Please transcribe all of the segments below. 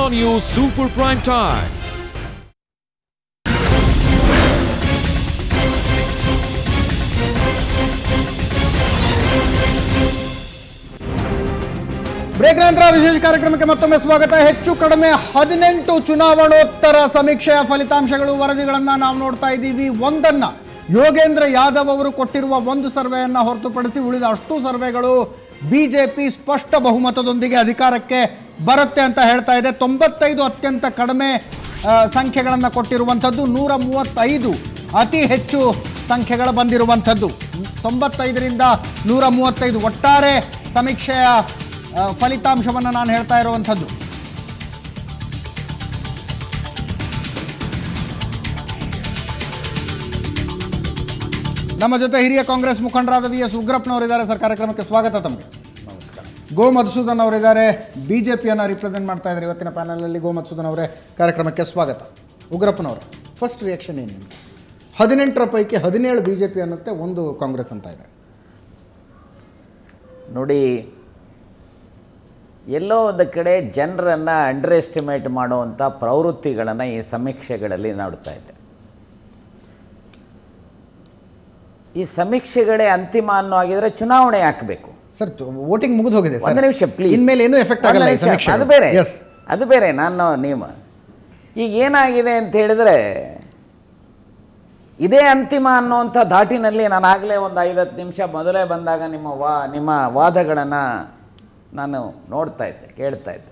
Raw News Super Prime Time. Break ನಂತರ ವಿಶೇಷ ಕಾರ್ಯಕ್ರಮಕ್ಕೆ ಮತ್ತೊಮ್ಮೆ ಸ್ವಾಗತ ಹೆಚ್ಚು ಕಡಿಮೆ ಹದಿನೆಂಟು ಚುನಾವಣೋತ್ತರ ಸಮೀಕ್ಷೆಯ ಫಲಿತಾಂಶಗಳು ವರದಿಗಳನ್ನ ನಾವು ನೋಡ್ತಾ ಇದ್ದೀವಿ ಒಂದನ್ನ ಯೋಗೇಂದ್ರ ಯಾದವ್ ಅವರು ಕೊಟ್ಟಿರುವ ಒಂದು ಸರ್ವೆಯನ್ನ ಹೊರತುಪಡಿಸಿ ಉಳಿದ ಅಷ್ಟು ಸರ್ವೆಗಳು ಬಿಜೆಪಿ ಸ್ಪಷ್ಟ ಬಹುಮತದೊಂದಿಗೆ ಅಧಿಕಾರಕ್ಕೆ ಬರುತ್ತೆ ಅಂತ ಹೇಳ್ತಾ ಇದೆ ತೊಂಬತ್ತೈದು ಅತ್ಯಂತ ಕಡಿಮೆ ಆ, ಸಂಖ್ಯೆಗಳನ್ನು ಕೊಟ್ಟಿರುವಂಥದ್ದು ನೂರ ಮೂವತ್ತೈದು ಅತಿ ಹೆಚ್ಚು ಸಂಖ್ಯೆಗಳು ಬಂದಿರುವಂಥದ್ದು ತೊಂಬತ್ತೈದರಿಂದ ನೂರ ಮೂವತ್ತೈದು ಒಟ್ಟಾರೆ ಸಮೀಕ್ಷೆಯ ಆ, ಫಲಿತಾಂಶವನ್ನು ನಾನು ಹೇಳ್ತಾ ಇರುವಂಥದ್ದು ನಮ್ಮ ಜೊತೆ ಹಿರಿಯ ಕಾಂಗ್ರೆಸ್ ಮುಖಂಡರಾದ ವಿ ಎಸ್ ಉಗ್ರಪ್ಪನವರಿದ್ದಾರೆ ಸರ್ ಕಾರ್ಯಕ್ರಮಕ್ಕೆ ಸ್ವಾಗತ ತಮಗೆ ಗೋ ಮಧುಸೂದನ್ ಅವರಿದ್ದಾರೆ ಬಿ ಜೆ ಪಿಯನ್ನು ರಿಪ್ರೆಸೆಂಟ್ ಮಾಡ್ತಾ ಇದ್ದಾರೆ ಇವತ್ತಿನ ಪ್ಯಾನಲಲ್ಲಿ ಗೋ ಮಧುಸೂದನ್ ಅವರೇ ಕಾರ್ಯಕ್ರಮಕ್ಕೆ ಸ್ವಾಗತ ಉಗ್ರಪ್ಪನವರೇ ಫಸ್ಟ್ ರಿಯಾಕ್ಷನ್ ಏನು ನಿಮ್ದು ಹದಿನೆಂಟರ ಪೈಕಿ ಹದಿನೇಳು ಬಿ ಜೆ ಪಿ ಅನ್ನತ್ತೆ ಒಂದು ಕಾಂಗ್ರೆಸ್ ಅಂತ ಇದೆ ನೋಡಿ ಎಲ್ಲೋ ಒಂದು ಕಡೆ ಜನರನ್ನು ಅಂಡರ್ ಎಸ್ಟಿಮೇಟ್ ಮಾಡುವಂಥ ಪ್ರವೃತ್ತಿಗಳನ್ನು ಈ ಸಮೀಕ್ಷೆಗಳಲ್ಲಿ ನೋಡ್ತಾ ಇದ್ದೆ ಈ ಸಮೀಕ್ಷೆಗಳೇ ಅಂತಿಮ ಅನ್ನೋ ಆಗಿದ್ರೆ ಚುನಾವಣೆ ಹಾಕಬೇಕು ಸರ್ ವೋಟಿಂಗ್ ಮುಗಿದು ಹೋಗಿದೆ ಸರ್ ಒಂದು ನಿಮಿಷ ಪ್ಲೀಸ್ ಇನ್ಮೇಲೆ ಏನೂ ಎಫೆಕ್ಟ್ ಆಗಲ್ಲ ಈ ಸಮೀಕ್ಷೆ ಅದು ಬೇರೆ ಎಸ್ ಅದು ಬೇರೆ ನಾನು ನಿಯಮ ಈಗ ಏನಾಗಿದೆ ಅಂತ ಹೇಳಿದ್ರೆ ಇದೇ ಅಂತಿಮ ಅನ್ನುವಂಥ ಧಾಟಿನಲ್ಲಿ ನಾನು ಆಗಲೇ ಒಂದು ಐದತ್ತು ನಿಮಿಷ ಮೊದಲೇ ಬಂದಾಗ ನಿಮ್ಮ ವಾ ನಿಮ್ಮ ವಾದಗಳನ್ನು ನಾನು ನೋಡ್ತಾ ಇದ್ದೆ ಕೇಳ್ತಾ ಇದ್ದೆ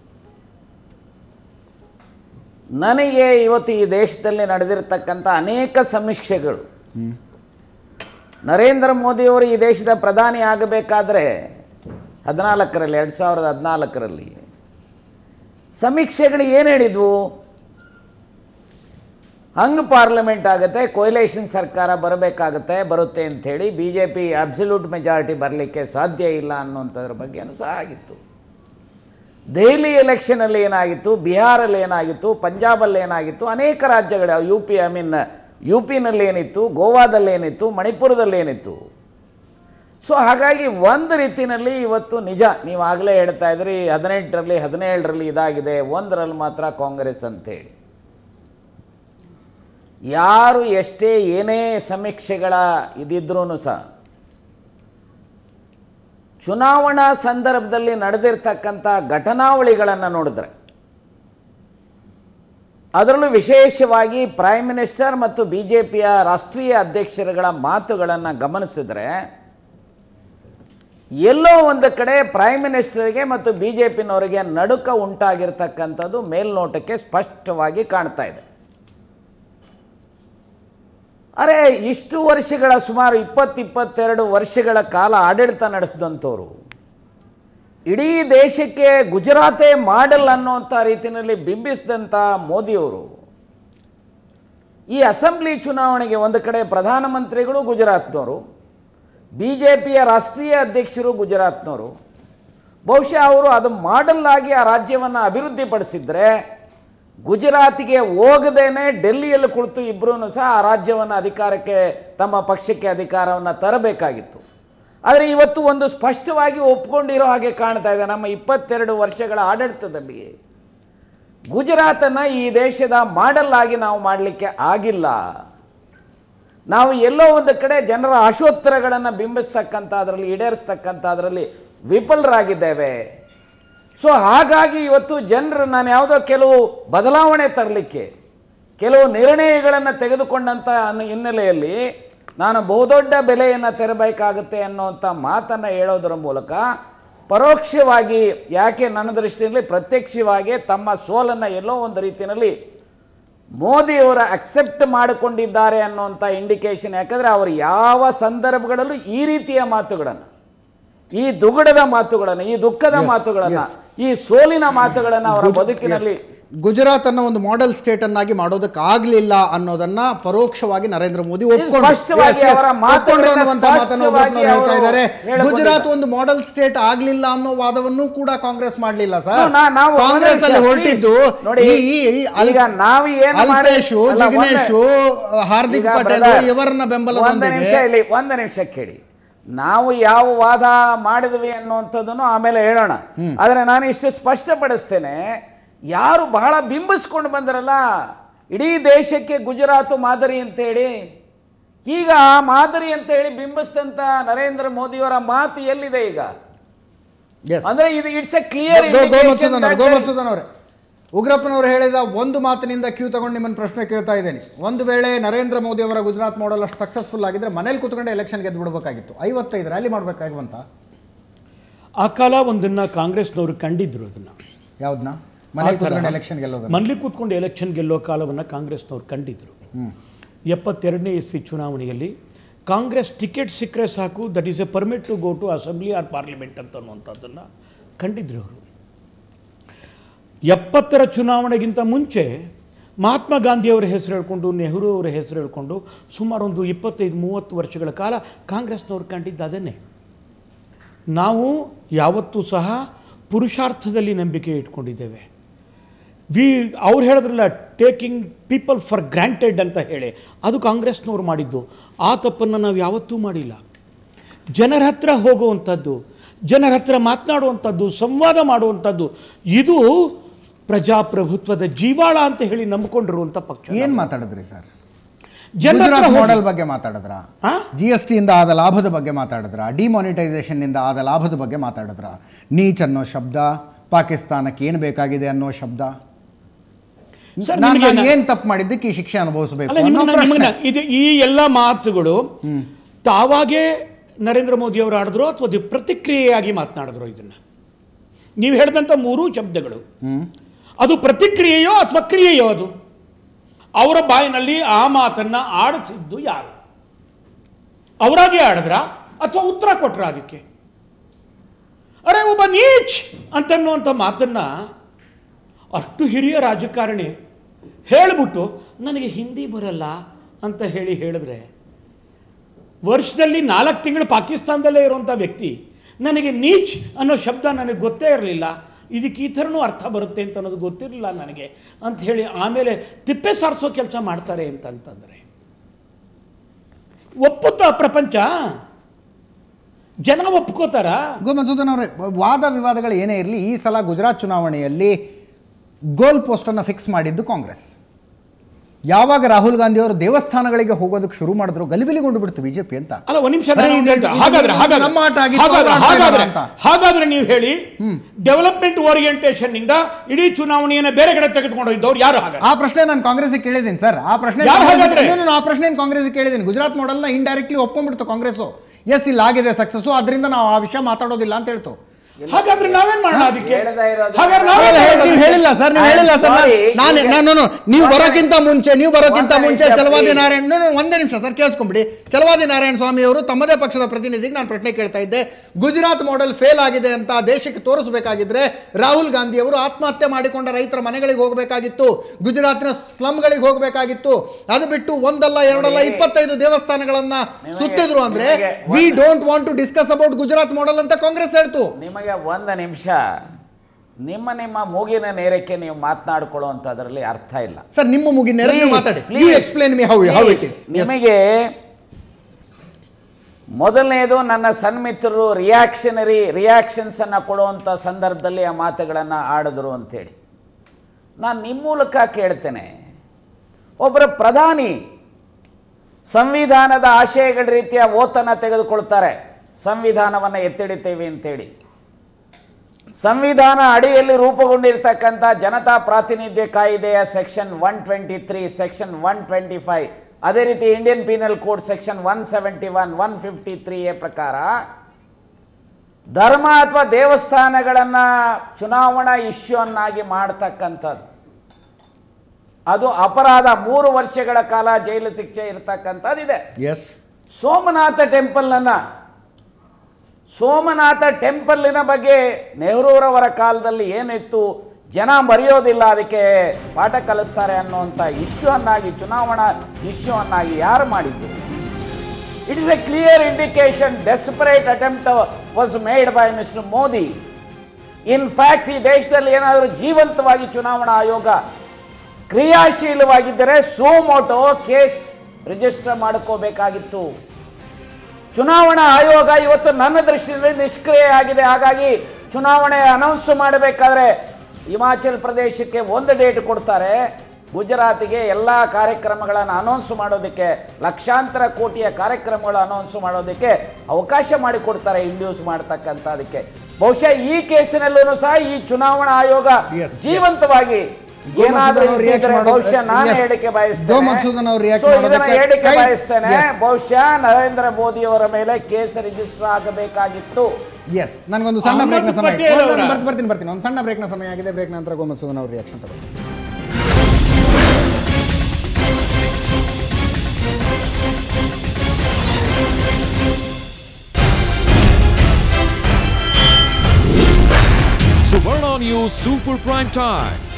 ನನಗೆ ಇವತ್ತು ಈ ದೇಶದಲ್ಲಿ ನಡೆದಿರ್ತಕ್ಕಂಥ ಅನೇಕ ಸಮೀಕ್ಷೆಗಳು ನರೇಂದ್ರ ಮೋದಿಯವರು ಈ ದೇಶದ ಪ್ರಧಾನಿ ಆಗಬೇಕಾದ್ರೆ ಹದಿನಾಲ್ಕರಲ್ಲಿ ಎರಡು ಸಾವಿರದ ಹದಿನಾಲ್ಕರಲ್ಲಿ ಸಮೀಕ್ಷೆಗಳು ಏನು ಹೇಳಿದ್ವು ಹಂಗೆ ಪಾರ್ಲಿಮೆಂಟ್ ಆಗುತ್ತೆ ಕೊಯ್ಲೇಷನ್ ಸರ್ಕಾರ ಬರಬೇಕಾಗತ್ತೆ ಬರುತ್ತೆ ಅಂಥೇಳಿ B J P absolute majority ಬರಲಿಕ್ಕೆ ಸಾಧ್ಯ ಇಲ್ಲ ಅನ್ನುವಂಥದ್ರ ಬಗ್ಗೆನೂ ಸಹ ಆಗಿತ್ತು ದೆಹಲಿ ಎಲೆಕ್ಷನಲ್ಲಿ ಏನಾಗಿತ್ತು ಬಿಹಾರಲ್ಲಿ ಏನಾಗಿತ್ತು ಪಂಜಾಬಲ್ಲಿ ಏನಾಗಿತ್ತು ಅನೇಕ ರಾಜ್ಯಗಳು U P I mean U ಪಿನಲ್ಲಿ ಏನಿತ್ತು ಗೋವಾದಲ್ಲಿ ಏನಿತ್ತು ಮಣಿಪುರದಲ್ಲಿ ಏನಿತ್ತು ಸೊ ಹಾಗಾಗಿ ಒಂದು ರೀತಿಯಲ್ಲಿ ಇವತ್ತು ನಿಜ ನೀವು ಆಗಲೇ ಹೇಳ್ತಾ ಇದ್ರಿ ಹದಿನೆಂಟರಲ್ಲಿ ಹದಿನೇಳರಲ್ಲಿ ಇದಾಗಿದೆ ಒಂದರಲ್ಲಿ ಮಾತ್ರ ಕಾಂಗ್ರೆಸ್ ಅಂತೇಳಿ ಯಾರು ಎಷ್ಟೇ ಏನೇ ಸಮೀಕ್ಷೆಗಳ ಇದಿದ್ರೂ ಸಹ ಚುನಾವಣಾ ಸಂದರ್ಭದಲ್ಲಿ ನಡೆದಿರ್ತಕ್ಕಂಥ ಘಟನಾವಳಿಗಳನ್ನು ನೋಡಿದ್ರೆ ಅದರಲ್ಲೂ ವಿಶೇಷವಾಗಿ ಪ್ರೈಮ್ ಮಿನಿಸ್ಟರ್ ಮತ್ತು ಬಿ ಜೆ ಪಿಯ ರಾಷ್ಟ್ರೀಯ ಅಧ್ಯಕ್ಷರುಗಳ ಮಾತುಗಳನ್ನು ಗಮನಿಸಿದ್ರೆ ಎಲ್ಲೋ ಒಂದು ಕಡೆ ಪ್ರೈಮ್ ಮಿನಿಸ್ಟರ್ಗೆ ಮತ್ತು ಬಿ ಜೆ ಪಿನವರಿಗೆ ನಡುಕ ಉಂಟಾಗಿರ್ತಕ್ಕಂಥದ್ದು ಮೇಲ್ನೋಟಕ್ಕೆ ಸ್ಪಷ್ಟವಾಗಿ ಕಾಣ್ತಾ ಇದೆ ಅರೆ ಇಷ್ಟು ವರ್ಷಗಳ ಸುಮಾರು ಇಪ್ಪತ್ತಿಪ್ಪತ್ತೆರಡು ವರ್ಷಗಳ ಕಾಲ ಆಡಳಿತ ನಡೆಸಿದಂಥವ್ರು ಇಡೀ ದೇಶಕ್ಕೆ ಗುಜರಾತೇ ಮಾಡಲ್ ಅನ್ನೋಂಥ ರೀತಿಯಲ್ಲಿ ಬಿಂಬಿಸಿದಂಥ ಮೋದಿಯವರು ಈ ಅಸೆಂಬ್ಲಿ ಚುನಾವಣೆಗೆ ಒಂದು ಕಡೆ ಪ್ರಧಾನಮಂತ್ರಿಗಳು ಗುಜರಾತ್ನವರು ಬಿ ಜೆ ಪಿಯ ರಾಷ್ಟ್ರೀಯ ಅಧ್ಯಕ್ಷರು ಗುಜರಾತ್ನವರು ಬಹುಶಃ ಅವರು ಅದು ಮಾಡಲ್ ಆಗಿ ಆ ರಾಜ್ಯವನ್ನು ಅಭಿವೃದ್ಧಿಪಡಿಸಿದ್ರೆ ಗುಜರಾತಿಗೆ ಹೋಗದೇನೆ ಡೆಲ್ಲಿಯಲ್ಲಿ ಕುಳಿತು ಇಬ್ಬರೂ ಸಹ ಆ ರಾಜ್ಯವನ್ನು ಅಧಿಕಾರಕ್ಕೆ ತಮ್ಮ ಪಕ್ಷಕ್ಕೆ ಅಧಿಕಾರವನ್ನು ತರಬೇಕಾಗಿತ್ತು ಆದರೆ ಇವತ್ತು ಒಂದು ಸ್ಪಷ್ಟವಾಗಿ ಒಪ್ಕೊಂಡಿರೋ ಹಾಗೆ ಕಾಣ್ತಾ ಇದೆ ನಮ್ಮ ಇಪ್ಪತ್ತೆರಡು ವರ್ಷಗಳ ಆಡಳಿತದಲ್ಲಿ ಗುಜರಾತನ್ನು ಈ ದೇಶದ ಮಾಡೆಲ್ ಆಗಿ ನಾವು ಮಾಡಲಿಕ್ಕೆ ಆಗಿಲ್ಲ ನಾವು ಎಲ್ಲೋ ಒಂದು ಕಡೆ ಜನರ ಆಶೋತ್ತರಗಳನ್ನು ಬಿಂಬಿಸ್ತಕ್ಕಂಥ ಅದರಲ್ಲಿ ಈಡೇರಿಸ್ತಕ್ಕಂಥ ಅದರಲ್ಲಿ ವಿಫಲರಾಗಿದ್ದೇವೆ ಸೊ ಹಾಗಾಗಿ ಇವತ್ತು ಜನರು ನಾನು ಯಾವುದೋ ಕೆಲವು ಬದಲಾವಣೆ ತರಲಿಕ್ಕೆ ಕೆಲವು ನಿರ್ಣಯಗಳನ್ನು ತೆಗೆದುಕೊಂಡಂಥ ಅನ್ನ- ಹಿನ್ನೆಲೆಯಲ್ಲಿ ನಾನು ಬಹುದೊಡ್ಡ ಬೆಲೆಯನ್ನು ತೆರಬೇಕಾಗುತ್ತೆ ಅನ್ನುವಂಥ ಮಾತನ್ನು ಹೇಳೋದರ ಮೂಲಕ ಪರೋಕ್ಷವಾಗಿ ಯಾಕೆ ನನ್ನ ದೃಷ್ಟಿಯಲ್ಲಿ ಪ್ರತ್ಯಕ್ಷವಾಗಿ ತಮ್ಮ ಸೋಲನ್ನು ಎಲ್ಲೋ ಒಂದು ರೀತಿಯಲ್ಲಿ ಮೋದಿಯವರು ಅಕ್ಸೆಪ್ಟ್ ಮಾಡಿಕೊಂಡಿದ್ದಾರೆ ಅನ್ನುವಂಥ ಇಂಡಿಕೇಶನ್ ಯಾಕಂದರೆ ಅವರು ಯಾವ ಸಂದರ್ಭಗಳಲ್ಲೂ ಈ ರೀತಿಯ ಮಾತುಗಳನ್ನು ಈ ದುಗುಡದ ಮಾತುಗಳನ್ನು ಈ ದುಃಖದ Yes, ಮಾತುಗಳನ್ನು yes. ಈ ಸೋಲಿನ ಮಾತುಗಳನ್ನು ಅವರ ಗುಜ- ಬದುಕಿನಲ್ಲಿ yes. ಗುಜರಾತ್ ಅನ್ನ ಒಂದು ಮಾಡೆಲ್ ಸ್ಟೇಟ್ ಅನ್ನಾಗಿ ಮಾಡೋದಕ್ಕೆ ಆಗ್ಲಿಲ್ಲ ಅನ್ನೋದನ್ನ ಪರೋಕ್ಷವಾಗಿ ನರೇಂದ್ರ ಮೋದಿ ಒಪ್ಕೊಂಡ್ರು. ಸ್ಪಷ್ಟವಾಗಿ Yes, yes. ಅವರ ಮಾತುಗಳನ್ನ ಒಪ್ಕೊಂಡ್ರು ಅನ್ನುವಂಥ ಮಾತನ್ನ ಸ್ಪಷ್ಟವಾಗಿ ಉಗ್ರಪ್ಪನವ್ರು ಹೇಳ್ತಾ ಅವರು ಇದ್ದಾರೆ ಹೇಳಿಕೊಂಡಿದ್ದಾರೆ. ಗುಜರಾತ್ ಒಂದು ಮಾಡೆಲ್ ಸ್ಟೇಟ್ ಆಗ್ಲಿಲ್ಲ ಅನ್ನೋ ವಾದವನ್ನು ಕೂಡ ಕಾಂಗ್ರೆಸ್ ಮಾಡ್ಲಿಲ್ಲ ಸರ್ ನಾ- ನಾ- ನಾವು ಕಾಂಗ್ರೆಸ್ ಅಲ್ಲಿ please, ಹೊರಟಿದ್ದು ನೋಡಿ, ಈ- ಈ ಅಲ್- ಈಗ ನಾವು ಏನು ಮಾಡಿ- ಅಲ್ಪೇಶು ಅಲ್ಲ, ಒಂದೇ- ಜಿಗ್ನೇಶು ಹಾರ್ದಿಕ್ ಈಗ ಪಟೇಲ್ brother, ಇವರನ್ನ ಒಂದು ನಿಮಿಷ ಬೆಂಬಲದೊಂದಿಗೆ ಇಲ್ಲಿ ಒಂದು ನಿಮಿಷ ಕೇಳಿ ನಾವು ಯಾವ ವಾದ ಮಾಡಿದ್ವಿ ಅನ್ನುವಂಥದ್ದನ್ನು ಆಮೇಲೆ ಹೇಳೋಣ ಆದರೆ ನಾನು ಇಷ್ಟು ಸ್ಪಷ್ಟಪಡಿಸ್ತೇನೆ ಯಾರು ಬಹಳ ಬಿಂಬಿಸ್ಕೊಂಡು ಬಂದರಲ್ಲ ಇಡೀ ದೇಶಕ್ಕೆ ಗುಜರಾತು ಮಾದರಿ ಅಂತೇಳಿ ಈಗ ಆ ಮಾದರಿ ಅಂತ ಹೇಳಿ ಬಿಂಬಿಸಿದಂಥ ನರೇಂದ್ರ ಮೋದಿಯವರ ಮಾತು ಎಲ್ಲಿದೆ ಈಗ Yes. ಅಂದ್ರೆ ಇದು it's a clear go- go Madhusudan ಅವ್ರೆ, ಗೋ ಮಧುಸೂದನ್ ಅವರೇ ಉಗ್ರಪ್ಪನವರು ಹೇಳಿದ ಒಂದು ಮಾತಿನಿಂದ ಕ್ಯೂ ತಗೊಂಡು ನಿಮ್ಮನ್ನು ಪ್ರಶ್ನೆ ಕೇಳ್ತಾ ಇದ್ದೇನೆ ಒಂದು ವೇಳೆ ನರೇಂದ್ರ ಮೋದಿ ಅವರ ಗುಜರಾತ್ ಮಾಡಲ್ ಅಷ್ಟು ಸಕ್ಸಸ್ಫುಲ್ ಆಗಿದ್ರೆ ಮನೇಲಿ ಕೂತ್ಕೊಂಡು ಎಲೆಕ್ಷನ್ ಗೆದ್ದು ಬಿಡಬೇಕಾಗಿತ್ತು ಐವತ್ತೈದು ರ್ಯಾಲಿ ಮಾಡಬೇಕಾಗುವಂತ ಆ ಕಾಲ ಒಂದನ್ನು ಕಾಂಗ್ರೆಸ್ನವರು ಕಂಡಿದ್ರು ಅದನ್ನು ಯಾವ್ದನ್ನ ಮನೇಲಿ ಆ ಥರ. ಕೂತ್ಕೊಂಡು ಎಲೆಕ್ಷನ್ ಗೆಲ್ಲೋದನ್ನ ಮನೇಲಿ ಕೂತ್ಕೊಂಡು ಎಲೆಕ್ಷನ್ ಗೆಲ್ಲೋ ಕಾಲವನ್ನು ಕಾಂಗ್ರೆಸ್ನವ್ರು ಕಂಡಿದ್ರು ಎಪ್ಪತ್ತೆರಡನೇ ಇಸ್ವಿ ಚುನಾವಣೆಯಲ್ಲಿ ಕಾಂಗ್ರೆಸ್ ಟಿಕೆಟ್ ಸಿಕ್ಕರೆ ಸಾಕು that is a permit to go to assembly or parliament ಅಂತ ಅನ್ನುವಂಥದ್ದನ್ನು ಕಂಡಿದ್ರು ಅವರು ಎಪ್ಪತ್ತರ ಚುನಾವಣೆಗಿಂತ ಮುಂಚೆ ಮಹಾತ್ಮ ಗಾಂಧಿಯವರ ಹೆಸರು ಹೇಳ್ಕೊಂಡು ನೆಹರು ಅವರ ಹೆಸರು ಹೇಳ್ಕೊಂಡು ಸುಮಾರು ಒಂದು ಇಪ್ಪತ್ತೈದು ಮೂವತ್ತು ವರ್ಷಗಳ ಕಾಲ ಕಾಂಗ್ರೆಸ್ನವ್ರು ಕಂಡಿದ್ದು ಅದನ್ನೇ ನಾವು ಯಾವತ್ತೂ ಸಹ ಪುರುಷಾರ್ಥದಲ್ಲಿ ನಂಬಿಕೆ ಇಟ್ಕೊಂಡಿದ್ದೇವೆ ವಿ ಅವ್ರು ಹೇಳಿದ್ರಲ್ಲ ಟೇಕಿಂಗ್ ಪೀಪಲ್ ಫಾರ್ ಗ್ರಾಂಟೆಡ್ ಅಂತ ಹೇಳಿ ಅದು ಕಾಂಗ್ರೆಸ್ನವ್ರು ಮಾಡಿದ್ದು ಆ ತಪ್ಪನ್ನು ನಾವು ಯಾವತ್ತೂ ಮಾಡಿಲ್ಲ ಜನರ ಹತ್ರ ಹೋಗುವಂಥದ್ದು ಜನರ ಹತ್ರ ಮಾತನಾಡುವಂಥದ್ದು ಸಂವಾದ ಮಾಡುವಂಥದ್ದು ಇದು ಪ್ರಜಾಪ್ರಭುತ್ವದ ಜೀವಾಳ ಅಂತ ಹೇಳಿ ನಂಬಿಕೊಂಡಿರುವಂಥ ಪಕ್ಷ ಏನ್ ಮಾತಾಡಿದ್ರಿ ಸರ್ ಜನರ ಹತ್ರ ಗುಜರಾತ್ ಹೋಗಿ- ಮಾಡೆಲ್ ಬಗ್ಗೆ ಮಾತಾಡಿದ್ರ ಹಾ? ಜಿ ಎಸ್ ಟಿಯಿಂದ ಆದ ಲಾಭದ ಬಗ್ಗೆ ಮಾತಾಡಿದ್ರ ಡಿಮಾನಿಟೈಸೇಷನ್ ಇಂದ ಆದ ಲಾಭದ ಬಗ್ಗೆ ಮಾತಾಡಿದ್ರ ನೀಚ್ ಅನ್ನೋ ಶಬ್ದ ಪಾಕಿಸ್ತಾನಕ್ಕೆ ಏನು ಬೇಕಾಗಿದೆ ಅನ್ನೋ ಶಬ್ದ ಸರ್, ನಾನು ನಿಮ್ಗೆ ನಾನು ನಾ- ಏನ್ ತಪ್ಪು ಮಾಡಿದ್ದಕ್ಕೆ ಈ ಶಿಕ್ಷೆ ಅನುಭವಿಸಬೇಕು ಅಲ್ಲ ಅನ್ನೋ ನಿಮ್ಮನ್ನ ಪ್ರಶ್ನೆ. ನಿಮ್ಮನ್ನ ಇದು ಈ ಎಲ್ಲ ಮಾತುಗಳು ತಾವಾಗೇ ನರೇಂದ್ರ ಮೋದಿ ಅವರು ಆಡಿದ್ರು ಅಥವಾ ಅದು ಪ್ರತಿಕ್ರಿಯೆಯಾಗಿ ಮಾತನಾಡಿದ್ರು ಇದನ್ನು ನೀವು ಹೇಳಿದಂಥ ಮೂರೂ ಶಬ್ದಗಳು ಅದು ಪ್ರತಿಕ್ರಿಯೆಯೋ ಅಥವಾ ಕ್ರಿಯೆಯೋ ಅದು ಅವರ ಬಾಯಿನಲ್ಲಿ ಆ ಮಾತನ್ನ ಆಡಿಸಿದ್ದು ಯಾರು ಅವರಾಗೆ ಆಡಿದ್ರ ಅಥವಾ ಉತ್ತರ ಕೊಟ್ರ ಅದಕ್ಕೆ ಅರೆ ಒಬ್ಬ ನೀಚ್ ಅಂತನ್ನುವಂಥ ಮಾತನ್ನ ಅಷ್ಟು ಹಿರಿಯ ರಾಜಕಾರಣಿ ಹೇಳಿಬಿಟ್ಟು ನನಗೆ ಹಿಂದಿ ಬರಲ್ಲ ಅಂತ ಹೇಳಿ ಹೇಳಿದ್ರೆ ವರ್ಷದಲ್ಲಿ ನಾಲ್ಕು ತಿಂಗಳು ಪಾಕಿಸ್ತಾನದಲ್ಲೇ ಇರುವಂಥ ವ್ಯಕ್ತಿ ನನಗೆ ನೀಚ್ ಅನ್ನೋ ಶಬ್ದ ನನಗೆ ಗೊತ್ತೇ ಇರಲಿಲ್ಲ ಇದಕ್ಕೆ ಈ ಥರನೂ ಅರ್ಥ ಬರುತ್ತೆ ಅಂತ ಅನ್ನೋದು ಗೊತ್ತಿರಲಿಲ್ಲ ನನಗೆ ಅಂತ ಹೇಳಿ ಆಮೇಲೆ ತಿಪ್ಪೆ ಸಾರಿಸೋ ಕೆಲಸ ಮಾಡ್ತಾರೆ ಅಂತಂತಂದರೆ ಒಪ್ಪುತ್ತಾ ಪ್ರಪಂಚ ಜನ ಒಪ್ಕೋತಾರಾ ಗೋ ಮಧುಸೂದನ್ ಅವರೇ ವಾದ ವಿವಾದಗಳು ಏನೇ ಇರಲಿ ಈ ಸಲ ಗುಜರಾತ್ ಚುನಾವಣೆಯಲ್ಲಿ ಗೋಲ್ ಪೋಸ್ಟನ್ನು ಫಿಕ್ಸ್ ಮಾಡಿದ್ದು ಕಾಂಗ್ರೆಸ್ ಯಾವಾಗ ರಾಹುಲ್ ಗಾಂಧಿ ಅವರು ದೇವಸ್ಥಾನಗಳಿಗೆ ಹೋಗೋದಕ್ಕೆ ಶುರು ಮಾಡಿದ್ರು ಗಲಿಬಿಲಿಗೊಂಡು ಬಿಡ್ತು ಬಿಜೆಪಿ ಅಂತ ಅಲ್ಲ ಒಂದ್ ನಿಮಿಷ ಅರೆ, ನಾನು ಇದು- ಹೇಳ್ತೆ. ಇದು- ಹಾಗಾದ್ರೆ ಇದು ಹಾಗಾದ್ರೆ ನಮ್ಮ ಆಟ ಆಗಿತ್ತು, ಹಾಗಾದ್ರೆ ಅವ್ರ ಆಟ ಇಲ್ಲ ಹಾಗಾದ್ರೆ ಅಂತ. ಹಾಗಾದ್ರೆ ನೀವು ಹೇಳಿ ಡೆವಲಪ್ಮೆಂಟ್ ಓರಿಯೆಂಟೇಷನ್ ನಿಂದ ಇಡೀ ಚುನಾವಣೆಯನ್ನ ಬೇರೆ ಕಡೆ ತೆಗೆದುಕೊಂಡು ಹೋಗಿದ್ದವ್ರು ಯಾರು ಹಾಗಾದ್ರೆ ಆ ಪ್ರಶ್ನೆ ನಾನು ಕಾಂಗ್ರೆಸ್ಗೆ ಕೇಳಿದ್ದೀನಿ ಸರ್ ಆ ಪ್ರಶ್ನೆ ಯಾರು ಕಾಂಗ್ರೆಸ್ಗೆ- ಹಾಗಾದ್ರೆ? ಇನ್ನೂ ನಾನು ಆ ಪ್ರಶ್ನೆ ಕಾಂಗ್ರೆಸ್ಗೆ ಕೇಳಿದ್ದೀನಿ ಗುಜರಾತ್ ಮಾಡೆಲ್ನ ಇಂಡೈರೆಕ್ಟ್ಲಿ ಒಪ್ಕೊಂಡ್ಬಿಡ್ತು ಕಾಂಗ್ರೆಸ್ ಎಸ್ ಇಲ್ಲಿ ಆಗಿದೆ ಸಕ್ಸಸ್ ಅದರಿಂದ ನಾವು ಆ ವಿಷಯ ಮಾತಾಡೋದಿಲ್ಲ ಅಂತ ಹೇಳ್ತು ಹಾಗಾದ್ರೆ ನಾವೇನ್ ಮಾಡೋಣ ಅದಕ್ಕೆ ಹೇಳ್ತಾ ಇರೋದು- ಹಾಗಾದ್ರೆ ಅಲ್ಲ, ನಾವೇನ್ ಅಲ್ಲ, ಮಾಡೋಣ ನೀವು ಅದಕ್ಕೆ? ಹೇಳಿಲ್ಲ ಸರ್ ನೀವು I am ಹೇಳಿಲ್ಲ ಸರ್ sorry. ನಾನು ಈಗ- ನಾನು ನಾನು ನೀವು ಒಂದೇ- ಬರೋಕ್ಕಿಂತ ಮುಂಚೆ ನೀವು ಬರೋಕ್ಕಿಂತ ಒಂದೇ ಮುಂಚೆ ನಿಮಿಷ Chalavadi please. Narayan no, no, ಒಂದೇ ನಿಮಿಷ ಸರ್ ಕೇಳಿಸ್ಕೊಂಬಿಡಿ ಚಲವಾದಿ ನಾರಾಯಣ ಸ್ವಾಮಿ ಅವರು ತಮ್ಮದೇ ಪಕ್ಷದ ಪ್ರತಿನಿಧಿಗೆ ನಾನು ಪ್ರಶ್ನೆ ಕೇಳ್ತಾ ಇದ್ದೆ ಗುಜರಾತ್ ಮಾಡೆಲ್ ಫೇಲ್ ಆಗಿದೆ ಅಂತ ದೇಶಕ್ಕೆ ತೋರಿಸಬೇಕಾಗಿದ್ರೆ ರಾಹುಲ್ ಗಾಂಧಿ ಅವರು ಆತ್ಮಹತ್ಯೆ ಮಾಡಿಕೊಂಡ ರೈತರ ಮನೆಗಳಿಗೆ ಹೋಗಬೇಕಾಗಿತ್ತು ಗುಜರಾತ್ನ ಸ್ಲಮ್ಗಳಿಗೆ ಹೋಗಬೇಕಾಗಿತ್ತು ಅದು ಬಿಟ್ಟು ಒಂದಲ್ಲ ಎರಡಲ್ಲ ನೋಡಿ. ಇಪ್ಪತ್ತೈದು ದೇವಸ್ಥಾನಗಳನ್ನ ನಿಮಗೆ- ಸುತ್ತಿದ್ರು ಅಂದ್ರೆ ನಿಮಗೆ ವಿ ಒಂದು- don't want to discuss about Gujarat model ಅಂತ ಕಾಂಗ್ರೆಸ್ ಹೇಳ್ತು ನಿಮಗೆ ಒಂದು ನಿಮಿಷ ನಿಮ್ಮ ನಿಮ್ಮ ಮೂಗಿನ ನೇರಕ್ಕೆ ನೀವು ಮಾತನಾಡ್ಕೊಳ್ಳುವಂಥದ್ರಲ್ಲಿ ಅರ್ಥ ಇಲ್ಲ ಸರ್ ನಿಮ್ಮ ಮುಗಿ ನೆರವು Please, ಮಾತಾಡಿ please, you explain me how how it please, is ನಿಮಗೆ ಮೊದಲನೇದು ನನ್ನ ಸನ್ಮಿತ್ರರು ರಿಯಾಕ್ಷನರಿ ರಿಯಾಕ್ಷನ್ಸ್ ಅನ್ನ ಕೊಡುವಂಥ ಸಂದರ್ಭದಲ್ಲಿ ಆ ಮಾತುಗಳನ್ನು ಆಡಿದ್ರು ಅಂತೇಳಿ ನಾನು ನಿಮ್ಮ ಮೂಲಕ ಕೇಳ್ತೇನೆ ಒಬ್ಬರ ಪ್ರಧಾನಿ ಸಂವಿಧಾನದ ಆಶಯಗಳ ರೀತಿಯ ಓತನ್ನು ತೆಗೆದುಕೊಳ್ತಾರೆ ಸಂವಿಧಾನವನ್ನು ಎತ್ತಿಡಿತೇವೆ ಅಂತೇಳಿ ಸಂವಿಧಾನ ಅಡಿಯಲ್ಲಿ ರೂಪುಗೊಂಡಿರ್ತಕ್ಕಂಥ ಜನತಾ ಪ್ರಾತಿನಿಧ್ಯ ಕಾಯ್ದೆಯ section one twenty three section one twenty five ಅದೇ ರೀತಿ Indian penal code section one seventy one one fifty three A ಪ್ರಕಾರ ಧರ್ಮ ಅಥವಾ ದೇವಸ್ಥಾನಗಳನ್ನು ಚುನಾವಣಾ ಇಶ್ಯೂ ಅನ್ನಾಗಿ ಮಾಡ್ತಕ್ಕಂಥದ್ದು ಅದು ಅಪರಾಧ ಮೂರು ವರ್ಷಗಳ ಕಾಲ ಜೈಲು ಶಿಕ್ಷೆ ಇರತಕ್ಕಂಥದ್ದಿದೆ ಎಸ್ ಸೋಮನಾಥ ಟೆಂಪಲ್ನನ್ನ ಸೋಮನಾಥ ಟೆಂಪಲ್ಲಿನ ಬಗ್ಗೆ ನೆಹರೂರವರ ಕಾಲದಲ್ಲಿ ಏನಿತ್ತು ಜನ ಮರೆಯೋದಿಲ್ಲ ಅದಕ್ಕೆ ಪಾಠ ಕಲಿಸ್ತಾರೆ ಅನ್ನುವಂಥ ಇಶ್ಯೂ ಅನ್ನಾಗಿ ಚುನಾವಣಾ ಇಶ್ಯೂ ಅನ್ನಾಗಿ ಯಾರು ಮಾಡಿದ್ದು it is a clear indication desperate attempt was made by mister Modi in fact ಈ ದೇಶದಲ್ಲಿ ಏನಾದರೂ ಜೀವಂತವಾಗಿ ಚುನಾವಣಾ ಆಯೋಗ ಕ್ರಿಯಾಶೀಲವಾಗಿದ್ದರೆ ಸೋಮೋಟೋ ಕೇಸ್ ರಿಜಿಸ್ಟರ್ ಮಾಡ್ಕೋಬೇಕಾಗಿತ್ತು ಚುನಾವಣಾ ಆಯೋಗ ಇವತ್ತು ನನ್ನ ದೃಷ್ಟಿಯಲ್ಲಿ ನಿಷ್ಕ್ರಿಯ ಆಗಿದೆ ಹಾಗಾಗಿ ಚುನಾವಣೆ ಅನೌನ್ಸ್ ಮಾಡಬೇಕಾದ್ರೆ ಹಿಮಾಚಲ್ ಪ್ರದೇಶಕ್ಕೆ ಒಂದು ಡೇಟ್ ಕೊಡ್ತಾರೆ ಗುಜರಾತಿಗೆ ಎಲ್ಲ ಕಾರ್ಯಕ್ರಮಗಳನ್ನು ಅನೌನ್ಸ್ ಮಾಡೋದಕ್ಕೆ ಲಕ್ಷಾಂತರ ಕೋಟಿಯ ಕಾರ್ಯಕ್ರಮಗಳು ಅನೌನ್ಸ್ ಮಾಡೋದಕ್ಕೆ ಅವಕಾಶ ಮಾಡಿಕೊಡ್ತಾರೆ ಇಂಡ್ಯೂಸ್ ಮಾಡ್ತಕ್ಕಂಥದಕ್ಕೆ ಬಹುಶಃ ಈ ಕೇಸಿನಲ್ಲೂ ಸಹ ಈ ಚುನಾವಣಾ ಆಯೋಗ Yes, ಜೀವಂತವಾಗಿ ಗೋ ಏನಾದ್ರೂ ಮಧುಸೂದನ್ ಅವ್ರು react ಇದ್ದಿದ್ರೆ ಮಾಡೋದು- ಬಹುಶಃ ನಾನು Yes. ಹೇಳಿಕೆ ಗೋ ಮಧುಸೂದನ್ ಅವ್ರು react ಬಯಸ್ತೇನೆ So, ಇದನ್ನ ಮಾಡೋದಕ್ಕೆ ಹೇಳಿಕೆ ಕೈ- ಬಯಸ್ತೇನೆ Yes. ಬಹುಶಃ ನರೇಂದ್ರ ಮೋದಿ ಅವರ ಮೇಲೆ ಕೇಸ್ ರಿಜಿಸ್ಟರ್ ಆಗಬೇಕಾಗಿತ್ತು ಎಸ್ ನನಗೊಂದು ಸಣ್ಣ ಅಹಮದ್ ಬ್ರೇಕ್ನ ಸಮಯ ಪಟೇಲ್ ಅವರ- ಬರ್ತೀನಿ ಬರ್ತೀನಿ ಬರ್ತೀನಿ ಒಂದು ಸಣ್ಣ ಬ್ರೇಕ್ನ ಸಮಯ ಆಗಿದೆ ಬ್ರೇಕ್ ನಂತರ ಗೋಮತ್ಸೂದನ್ ಅವ್ರ ರಿಯಾಕ್ಷನ್ ತಗೊಳ್ಳಿ Suvarna News Super Prime Time.